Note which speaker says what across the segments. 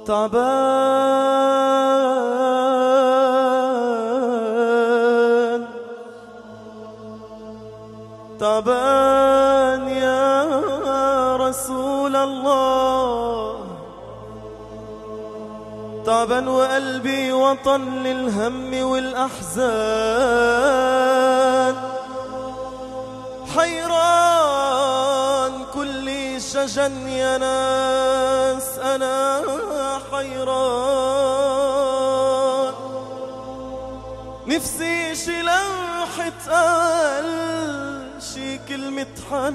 Speaker 1: تعبان تعبان يا رسول الله تعبان وقلبي وطن للهم والأحزان حيران كل شجن يا ناس أنا حيران نفسي شي لوحة قال شي كلمة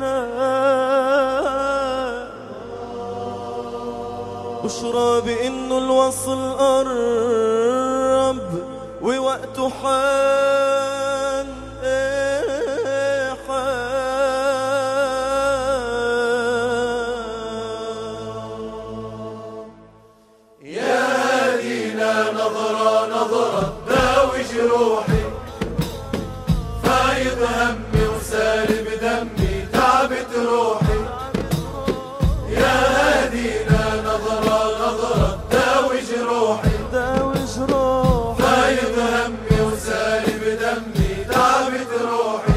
Speaker 1: حنان بشرى بإنه الوصل قرب ووقته حان إيه حان
Speaker 2: يا دينا نظرة نظرة داوي جروحي فايض همي وسالب دمي تعبت روحي يا هدينا نظرة نظرة داوي جروحي
Speaker 1: داوي جروح
Speaker 2: فايض همي وسالب دمي تعبت روحي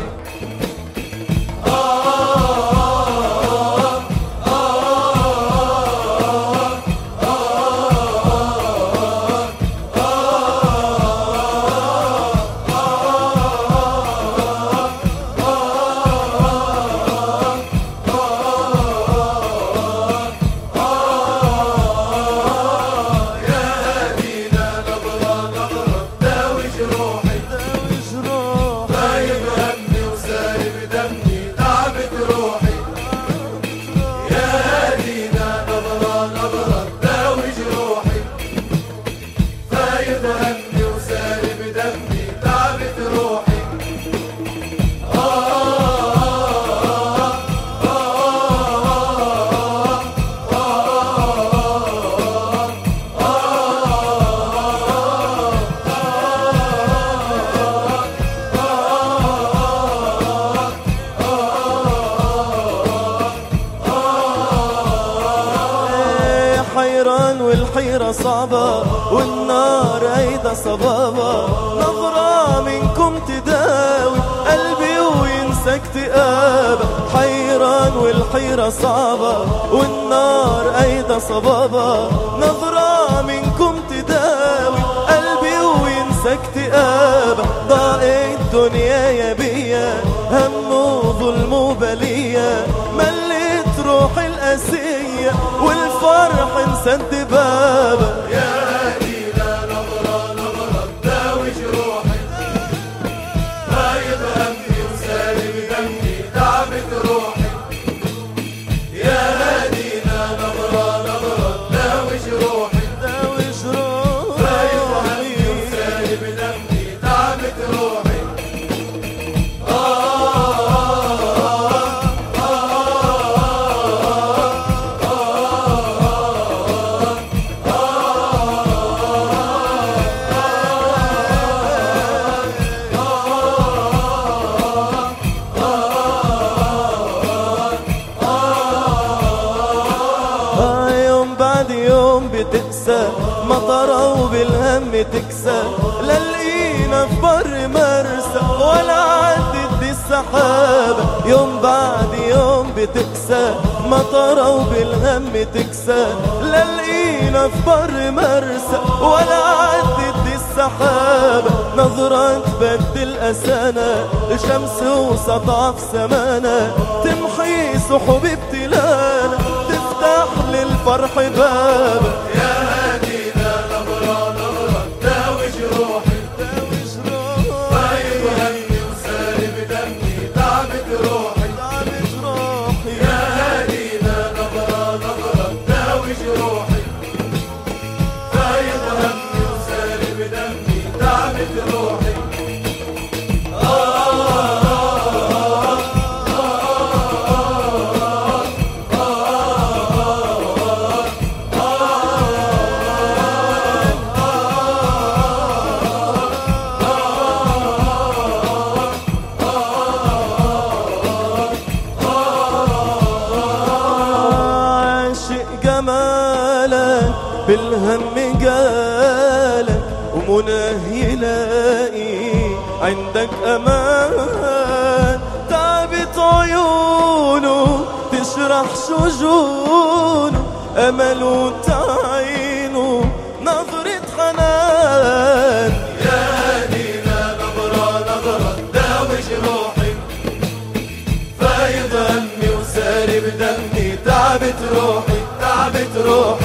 Speaker 2: يا هدينا نظرة نظرة داوي جروحي
Speaker 1: داوي جروح
Speaker 2: فايض همي وسالب دمي تعبت روحي يا هدينا نظرة نظرة داوي جروحي فايض همي وسالب دمي تعبت روحي
Speaker 1: إيه حيران والحيرة صعبة والنار أيضا صبابة نظرة منكم تداوي قلبي وينسى اكتئابة حيران والحيرة صعبة والنار أيضا صبابة نظرة منكم تداوي قلبي وينسى اكتئابة ضاقت الدنيا يا بيا هم وظلم وبلية مليت روحي القاسية والفرح انسد بابا
Speaker 2: يا هدينا نظرة نظرة داوي جروحي فايض همي وسالب دمي تعبت روحي يا هدينا نظرة نظرة داوي جروحي
Speaker 1: داوي
Speaker 2: فايض همي
Speaker 1: جروحي
Speaker 2: وسالب دمي تعبت روحي
Speaker 1: آه يوم بعد يوم بتقسى مطرة وبالهم تكسى لا لقينا في بر مرسى ولا عدت دي السحابة يوم بعد يوم بتقسى مطرة وبالهم تكسى لا لقينا في بر مرسى ولا عدت دي السحابة نظرة تبدل أسانا شمس وسطع في سمانا تمحي سحب ابتلانا تفتح للفرح بابا
Speaker 2: يا هدينا نظرة نظرة داوي جروحي فايض همي وسالب دمي تعبت روحي
Speaker 1: تعبت روحي
Speaker 2: يا هدينا نظرة نظرة داوي جروحي فايض همي وسالب دمي تعبت روحي
Speaker 1: بالهم قالك ومناه يلاقي عندك امان تعبت عيونه تشرح شجونه امل وتعينه نظرة حنان
Speaker 2: يا دينا نظرة نظرة داوي جروحي فايض همي وساري بدمي تعبت روحي تعبت روحي